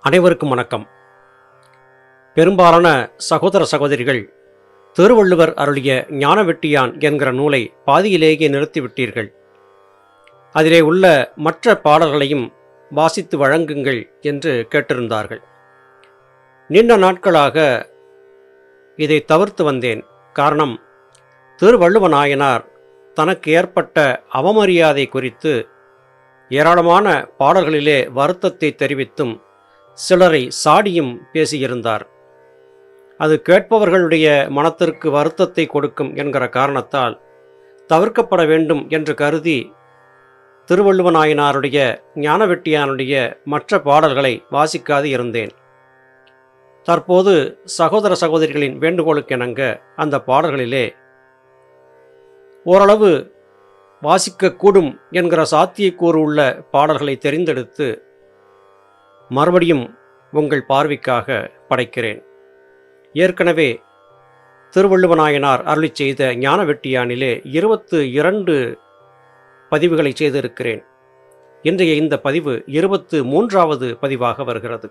அனைவருக்கும் வணக்கம் பெரும்பாலான சகோதர சகோதரிகள் திருவள்ளுவர் அருளிய ஞானவெட்டியான் என்கிற நூலை பாதியிலேயே நிறுத்திவிட்டீர்கள் அதிலே உள்ள மற்ற பாடல்களையும் வாசித்து வழங்குங்கள் என்று கேட்டிருந்தார்கள் நீண்ட நாட்களாக இதை தவிர்த்து வந்தேன் காரணம் திருவள்ளுவ நாயனார் தனக்கு ஏற்பட்ட அவமரியாதை குறித்து ஏராளமான பாடல்களிலே வருத்தத்தை தெரிவித்தும் சிலரை சாடியும் பேசியிருந்தார் அது கேட்பவர்களுடைய மனத்திற்கு வருத்தத்தை கொடுக்கும் என்கிற காரணத்தால் தவிர்க்கப்பட வேண்டும் என்று கருதி திருவள்ளுவநாயனாருடைய ஞானவெட்டியானுடைய மற்ற பாடல்களை வாசிக்காது இருந்தேன் தற்போது சகோதர சகோதரிகளின் வேண்டுகோளுக்கெனங்க அந்த பாடல்களிலே ஓரளவு வாசிக்கக்கூடும் என்கிற சாத்தியக்கூறு உள்ள பாடல்களை தெரிந்தெடுத்து மறுபடியும் உங்கள் பார்வைக்காக படைக்கிறேன் ஏற்கனவே திருவள்ளுவநாயனார் அருளி செய்த ஞான வெட்டியானிலே இருபத்து இரண்டு பதிவுகளை செய்திருக்கிறேன் இன்றைய இந்த பதிவு இருபத்து மூன்றாவது பதிவாக வருகிறது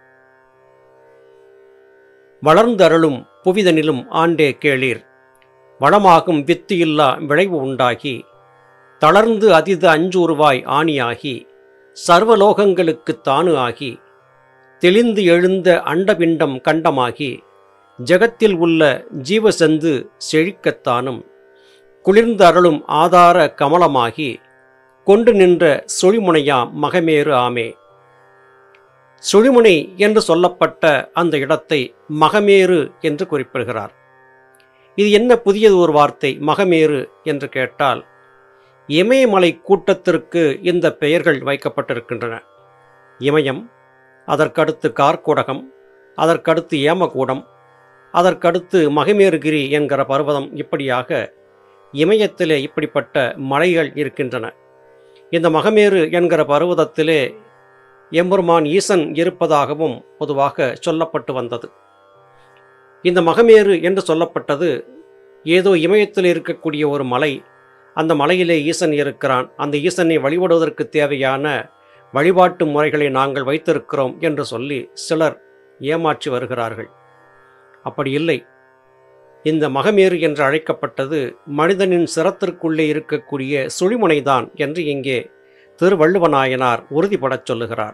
வளர்ந்தருளும் புவிதனிலும் ஆண்டே கேளீர் வளமாகும் வித்து இல்லா விளைவு உண்டாகி தளர்ந்து அதித அஞ்சூறுவாய் ஆணியாகி சர்வலோகங்களுக்கு தானு ஆகி தெளிந்து எழுந்த அண்டபிண்டம் கண்டமாகி ஜகத்தில் உள்ள ஜீவசந்து செழிக்கத்தானும் குளிர்ந்து அருளும் ஆதார கமலமாகி கொண்டு நின்ற சொழிமுனையாம் மகமேறு ஆமே சுழிமுனை என்று சொல்லப்பட்ட அந்த இடத்தை மகமேறு என்று குறிப்பிடுகிறார் இது என்ன புதியது ஒரு வார்த்தை மகமேறு என்று கேட்டால் இமயமலை கூட்டத்திற்கு இந்த பெயர்கள் வைக்கப்பட்டிருக்கின்றன இமயம் அதற்கடுத்து கார்கூடகம் அதற்கடுத்து ஏமகூடம் அதற்கடுத்து மகமேறுகிரி என்கிற பர்வதம் இப்படியாக இமயத்திலே இப்படிப்பட்ட மலைகள் இருக்கின்றன இந்த மகமேறு என்கிற பர்வதத்திலே எம்பெருமான் ஈசன் இருப்பதாகவும் பொதுவாக சொல்லப்பட்டு வந்தது இந்த மகமேறு என்று சொல்லப்பட்டது ஏதோ இமயத்தில் இருக்கக்கூடிய ஒரு மலை அந்த மலையிலே ஈசன் இருக்கிறான் அந்த ஈசனை வழிபடுவதற்கு தேவையான வழிபாட்டு முறைகளை நாங்கள் வைத்திருக்கிறோம் என்று சொல்லி சிலர் ஏமாற்றி வருகிறார்கள் அப்படி இல்லை இந்த மகமேறு என்று அழைக்கப்பட்டது மனிதனின் சிரத்திற்குள்ளே இருக்கக்கூடிய சுழிமுனைதான் என்று இங்கே திருவள்ளுவநாயனார் உறுதிபடச் சொல்லுகிறார்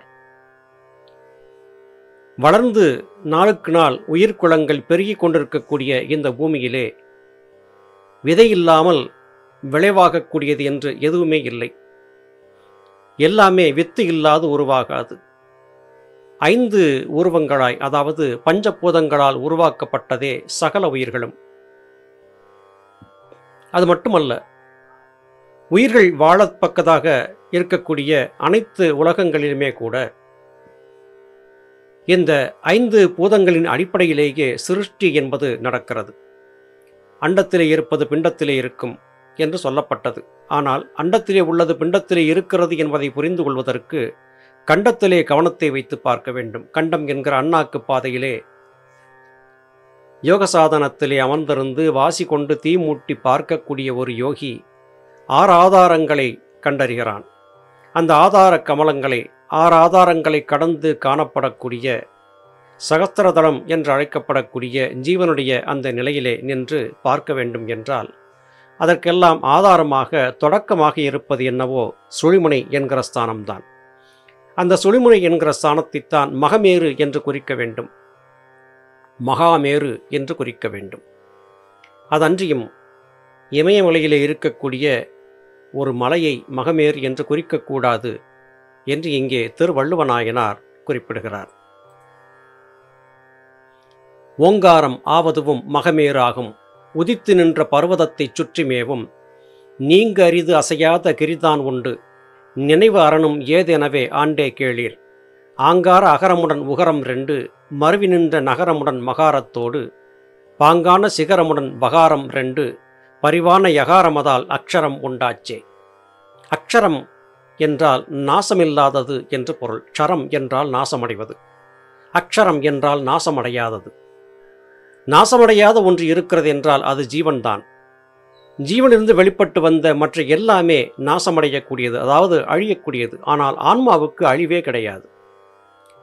வளர்ந்து நாளுக்கு நாள் உயிர்க்குளங்கள் பெருகிக் கொண்டிருக்கக்கூடிய இந்த பூமியிலே விதை இல்லாமல் விளைவாகக்கூடியது என்று எதுவுமே இல்லை எல்லாமே வித்து இல்லாது உருவாகாது ஐந்து உருவங்களாய் அதாவது பஞ்சபூதங்களால் உருவாக்கப்பட்டதே சகல உயிர்களும் அது மட்டுமல்ல உயிர்கள் வாழப்பக்கதாக இருக்கக்கூடிய அனைத்து உலகங்களிலுமே கூட இந்த ஐந்து பூதங்களின் அடிப்படையிலேயே சிருஷ்டி என்பது நடக்கிறது அண்டத்திலே இருப்பது பிண்டத்திலே இருக்கும் என்று சொல்லப்பட்டது ஆனால் அண்டத்திலே உள்ளது பிண்டத்திலே இருக்கிறது என்பதை புரிந்து கொள்வதற்கு கண்டத்திலே கவனத்தை வைத்து பார்க்க வேண்டும் கண்டம் என்கிற அண்ணாக்கு பாதையிலே யோக சாதனத்திலே அமர்ந்திருந்து வாசி கொண்டு தீ மூட்டி பார்க்கக்கூடிய ஒரு யோகி ஆறு ஆதாரங்களை கண்டறிகிறான் அந்த ஆதார கமலங்களை ஆறு ஆதாரங்களை கடந்து காணப்படக்கூடிய சகஸ்திரதளம் என்று அழைக்கப்படக்கூடிய ஜீவனுடைய அந்த நிலையிலே நின்று பார்க்க வேண்டும் என்றால் அதற்கெல்லாம் ஆதாரமாக தொடக்கமாக இருப்பது என்னவோ சுழிமுனை என்கிற ஸ்தானம்தான் அந்த சுழிமுனை என்கிற ஸ்தானத்தைத்தான் மகமேறு என்று குறிக்க வேண்டும் மகாமேரு என்று குறிக்க வேண்டும் அதன்றியும் இமயமலையிலே இருக்கக்கூடிய ஒரு மலையை மகமேறு என்று குறிக்கக்கூடாது என்று இங்கே திருவள்ளுவநாயனார் குறிப்பிடுகிறார் ஓங்காரம் ஆவதுவும் மகமேறாகும் உதித்து நின்ற பர்வதத்தைச் சுற்றிமேவும் நீங்க அரிது அசையாத கிரிதான் உண்டு நினைவு அரணும் ஏதெனவே ஆண்டே கேளீர் ஆங்கார அகரமுடன் உகரம் ரெண்டு மருவி நின்ற நகரமுடன் மகாரத்தோடு பாங்கான சிகரமுடன் பகாரம் ரெண்டு பரிவான யகாரமதால் அக்ஷரம் உண்டாச்சே அக்ஷரம் என்றால் நாசமில்லாதது என்று பொருள் க்ஷரம் என்றால் நாசமடைவது அக்ஷரம் என்றால் நாசமடையாதது நாசமடையாத ஒன்று இருக்கிறது என்றால் அது ஜீவன்தான் ஜீவனிலிருந்து வெளிப்பட்டு வந்த மற்ற எல்லாமே நாசமடையக்கூடியது அதாவது அழியக்கூடியது ஆனால் ஆன்மாவுக்கு அழிவே கிடையாது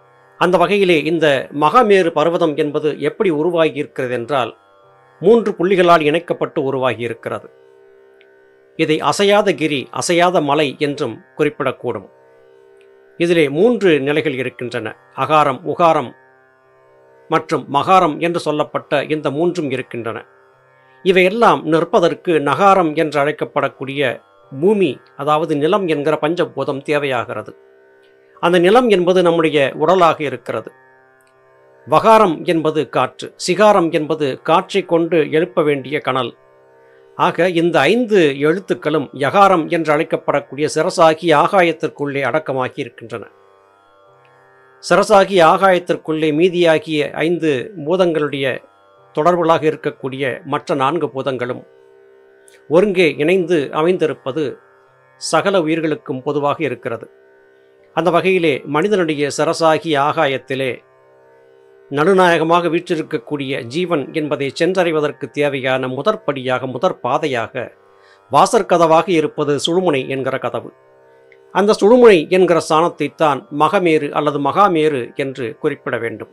அந்த வகையிலே இந்த மகாமேரு பர்வதம் என்பது எப்படி உருவாகி இருக்கிறது என்றால் மூன்று புள்ளிகளால் இணைக்கப்பட்டு உருவாகி இருக்கிறது இதை அசையாத கிரி அசையாத மலை என்றும் குறிப்பிடக்கூடும் இதிலே மூன்று நிலைகள் இருக்கின்றன அகாரம் உகாரம் மற்றும் மகாரம் என்று சொல்லப்பட்ட இந்த மூன்றும் இருக்கின்றன இவையெல்லாம் நிற்பதற்கு நகாரம் என்று அழைக்கப்படக்கூடிய பூமி அதாவது நிலம் என்கிற பஞ்சபூதம் தேவையாகிறது அந்த நிலம் என்பது நம்முடைய உடலாக இருக்கிறது வகாரம் என்பது காற்று சிகாரம் என்பது காற்றை கொண்டு எழுப்ப வேண்டிய கனல் ஆக இந்த ஐந்து எழுத்துக்களும் யகாரம் என்று அழைக்கப்படக்கூடிய சிரசாகி ஆகாயத்திற்குள்ளே அடக்கமாகி இருக்கின்றன சிரசாகி ஆகாயத்திற்குள்ளே மீதியாகிய ஐந்து பூதங்களுடைய தொடர்புகளாக இருக்கக்கூடிய மற்ற நான்கு பூதங்களும் ஒருங்கே இணைந்து அமைந்திருப்பது சகல உயிர்களுக்கும் பொதுவாக இருக்கிறது அந்த வகையிலே மனிதனுடைய சரசாகி ஆகாயத்திலே நடுநாயகமாக வீற்றிருக்கக்கூடிய ஜீவன் என்பதை சென்றடைவதற்கு தேவையான முதற்படியாக முதற் பாதையாக வாசற்கதவாக இருப்பது சுழுமுனை என்கிற கதவு அந்த சுழுமுனை என்கிற ஸ்தானத்தைத்தான் மகமேரு அல்லது மகாமேரு என்று குறிப்பிட வேண்டும்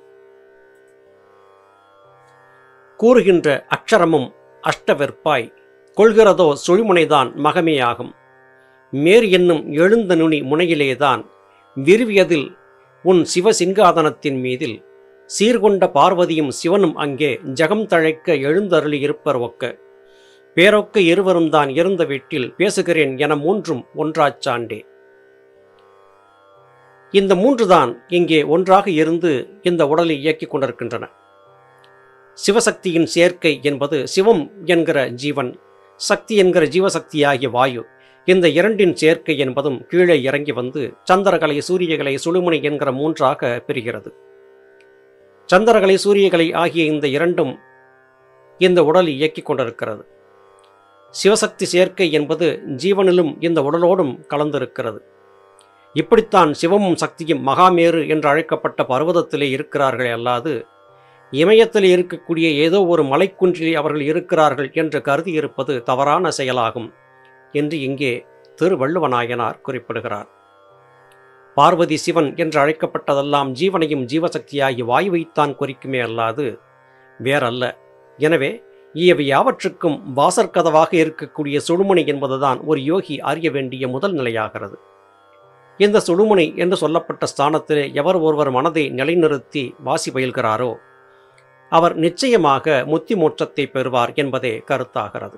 கூறுகின்ற அக்ஷரமும் அஷ்டவெற்பாய் கொள்கிறதோ சுழிமுனைதான் மகமேயாகும் மேர் என்னும் எழுந்த நுனி முனையிலேதான் விருவியதில் உன் சிவசிங்காதனத்தின் மீதில் சீர்கொண்ட பார்வதியும் சிவனும் அங்கே ஜகம் தழைக்க எழுந்தருளி இருப்பர் ஒக்க பேரொக்க இருவரும் தான் இருந்த வீட்டில் பேசுகிறேன் என மூன்றும் ஒன்றாச் சாண்டே இந்த மூன்றுதான் இங்கே ஒன்றாக இருந்து இந்த உடலை இயக்கிக் கொண்டிருக்கின்றன சிவசக்தியின் சேர்க்கை என்பது சிவம் என்கிற ஜீவன் சக்தி என்கிற ஜீவசக்தியாகிய வாயு இந்த இரண்டின் சேர்க்கை என்பதும் கீழே இறங்கி வந்து சந்திரகலை சூரியகலை சுழுமுனை என்கிற மூன்றாக பிரிகிறது சந்திரகலை சூரியகலை ஆகிய இந்த இரண்டும் இந்த உடல் இயக்கிக் கொண்டிருக்கிறது சிவசக்தி சேர்க்கை என்பது ஜீவனிலும் இந்த உடலோடும் கலந்திருக்கிறது இப்படித்தான் சிவமும் சக்தியும் மகாமேரு என்று அழைக்கப்பட்ட பர்வதத்திலே இருக்கிறார்களே அல்லாது இமயத்தில் இருக்கக்கூடிய ஏதோ ஒரு மலைக்குன்றிலே அவர்கள் இருக்கிறார்கள் என்று கருதி இருப்பது தவறான செயலாகும் என்று இங்கே திருவள்ளுவநாயனார் குறிப்பிடுகிறார் பார்வதி சிவன் என்று அழைக்கப்பட்டதெல்லாம் ஜீவனையும் ஜீவசக்தியாகி வாயுவைத்தான் குறிக்குமே அல்லாது வேறல்ல எனவே இவை யாவற்றுக்கும் வாசற்கதவாக இருக்கக்கூடிய சுழுமுனை என்பதுதான் ஒரு யோகி அறிய வேண்டிய முதல் நிலையாகிறது இந்த சுழுமுனை என்று சொல்லப்பட்ட ஸ்தானத்திலே எவர் ஒருவர் மனதை நிலைநிறுத்தி வாசி பயில்கிறாரோ அவர் நிச்சயமாக முத்தி மோட்சத்தை பெறுவார் என்பதே கருத்தாகிறது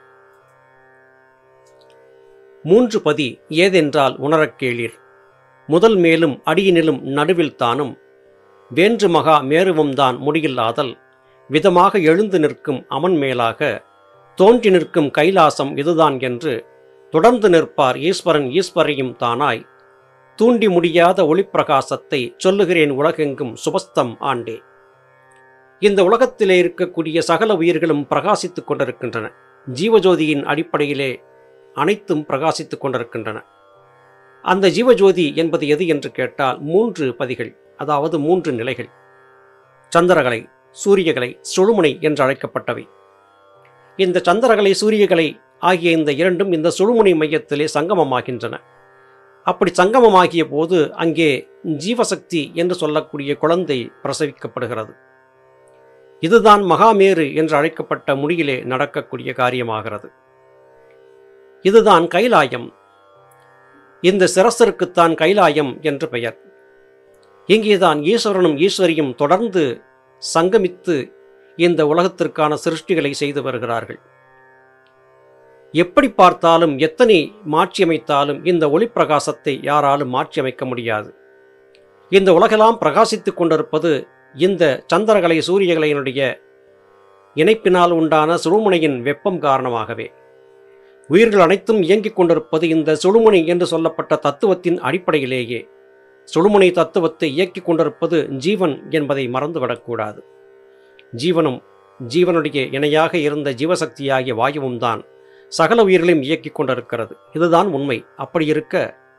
மூன்று பதி ஏதென்றால் உணரக் கேளீர் முதல் மேலும் அடியினிலும் நடுவில் தானும் வேன்று மகா மேருவும் தான் முடியில்லாதல் விதமாக எழுந்து நிற்கும் அமன் மேலாக தோன்றி நிற்கும் கைலாசம் இதுதான் என்று தொடர்ந்து நிற்பார் ஈஸ்வரன் ஈஸ்வரையும் தானாய் தூண்டி முடியாத ஒளிப்பிரகாசத்தை சொல்லுகிறேன் உலகெங்கும் சுபஸ்தம் ஆண்டே இந்த உலகத்திலே இருக்கக்கூடிய சகல உயிர்களும் பிரகாசித்துக் கொண்டிருக்கின்றன ஜீவஜோதியின் அடிப்படையிலே அனைத்தும் பிரகாசித்துக் கொண்டிருக்கின்றன அந்த ஜீவஜோதி என்பது எது என்று கேட்டால் மூன்று பதிகள் அதாவது மூன்று நிலைகள் சந்திரகலை சூரியகலை சுழுமுனை என்று அழைக்கப்பட்டவை இந்த சந்திரகலை சூரியகலை ஆகிய இந்த இரண்டும் இந்த சுழுமுனை மையத்திலே சங்கமமாகின்றன அப்படி சங்கமமாகிய போது அங்கே ஜீவசக்தி என்று சொல்லக்கூடிய குழந்தை பிரசவிக்கப்படுகிறது இதுதான் மகாமேரு என்று அழைக்கப்பட்ட முடியிலே நடக்கக்கூடிய காரியமாகிறது இதுதான் கைலாயம் இந்த சிரசருக்குத்தான் கைலாயம் என்று பெயர் இங்கேதான் ஈஸ்வரனும் ஈஸ்வரியும் தொடர்ந்து சங்கமித்து இந்த உலகத்திற்கான சிருஷ்டிகளை செய்து வருகிறார்கள் எப்படி பார்த்தாலும் எத்தனை மாற்றியமைத்தாலும் இந்த ஒளிப்பிரகாசத்தை யாராலும் மாற்றியமைக்க முடியாது இந்த உலகெல்லாம் பிரகாசித்துக் கொண்டிருப்பது இந்த சந்திரகலை சூரியகலையினுடைய இணைப்பினால் உண்டான சுழுமுனையின் வெப்பம் காரணமாகவே உயிர்கள் அனைத்தும் இயங்கிக் கொண்டிருப்பது இந்த சுழுமுனை என்று சொல்லப்பட்ட தத்துவத்தின் அடிப்படையிலேயே சுழுமுனை தத்துவத்தை இயக்கிக் கொண்டிருப்பது ஜீவன் என்பதை மறந்துவிடக்கூடாது ஜீவனும் ஜீவனுடைய இணையாக இருந்த ஜீவசக்தியாகிய வாயுவும் தான் சகல உயிர்களையும் இயக்கிக் கொண்டிருக்கிறது இதுதான் உண்மை அப்படி இருக்க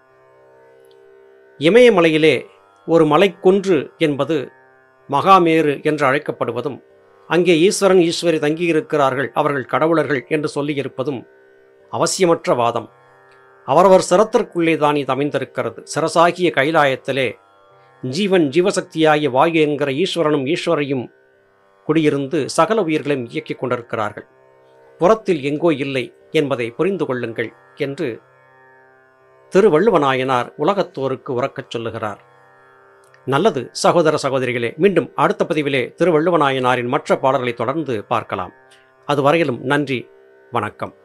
இமயமலையிலே ஒரு மலைக்குன்று என்பது மகாமேரு என்று அழைக்கப்படுவதும் அங்கே ஈஸ்வரன் ஈஸ்வரி தங்கியிருக்கிறார்கள் அவர்கள் கடவுளர்கள் என்று சொல்லியிருப்பதும் அவசியமற்ற வாதம் அவரவர் சிரத்திற்குள்ளே தான் இது அமைந்திருக்கிறது சிரசாகிய கைலாயத்திலே ஜீவன் ஜீவசக்தியாகிய வாயு என்கிற ஈஸ்வரனும் ஈஸ்வரையும் குடியிருந்து சகல உயிர்களையும் இயக்கிக் கொண்டிருக்கிறார்கள் புறத்தில் எங்கோ இல்லை என்பதை புரிந்து கொள்ளுங்கள் என்று திருவள்ளுவநாயனார் உலகத்தோருக்கு உறக்கச் சொல்லுகிறார் நல்லது சகோதர சகோதரிகளே மீண்டும் அடுத்த பதிவிலே திருவள்ளுவநாயனாரின் மற்ற பாடல்களை தொடர்ந்து பார்க்கலாம் அதுவரையிலும் நன்றி வணக்கம்